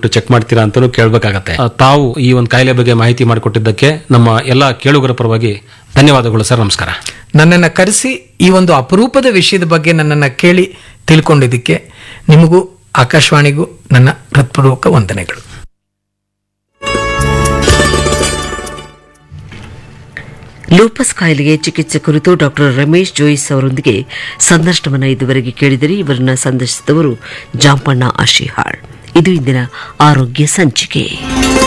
check ಮಾಡ್ತೀರಾ ಅಂತಾನು ಕೇಳಬೇಕಾಗತ್ತೆ ತಾವು ಈ ಒಂದು ಕಾಯಿಲೆ ಬಗ್ಗೆ ಮಾಹಿತಿ ಮಾಡಿಕೊಟ್ಟಿದ್ದಕ್ಕೆ ನಮ್ಮ ಎಲ್ಲ ಕೇಳುಗರ ಪರವಾಗಿ ಧನ್ಯವಾದಗಳು ಸರ್ ನಮಸ್ಕಾರ ನನ್ನನ್ನು ಕರೆಸಿ ಈ ಒಂದು ಅಪರೂಪದ ವಿಷಯದ ಬಗ್ಗೆ ನನ್ನನ್ನು ಕೇಳಿ ತಿಳ್ಕೊಂಡಿದ್ದಕ್ಕೆ ನಿಮಗೂ ಆಕಾಶವಾಣಿಗೂ ನನ್ನ ಹೃತ್ಪೂರ್ವಕ ವಂದನೆಗಳು ಲೂಪಸ್ ಕಾಯಿಲೆಗೆ ಚಿಕಿತ್ಸೆ ಕುರಿತು ಡಾಕ್ಟರ್ ರಮೇಶ್ ಜೋಯಿಸ್ ಅವರೊಂದಿಗೆ ಸಂದರ್ಶನವನ್ನು ಇದುವರೆಗೆ ಕೇಳಿದರೆ ಇವರನ್ನ ಸಂದರ್ಶಿಸಿದವರು ಜಾಂಪಣ್ಣ ಆಶಿಹಾಳ್ ಇದು ಇಂದಿನ ಆರೋಗ್ಯ ಸಂಚಿಕೆ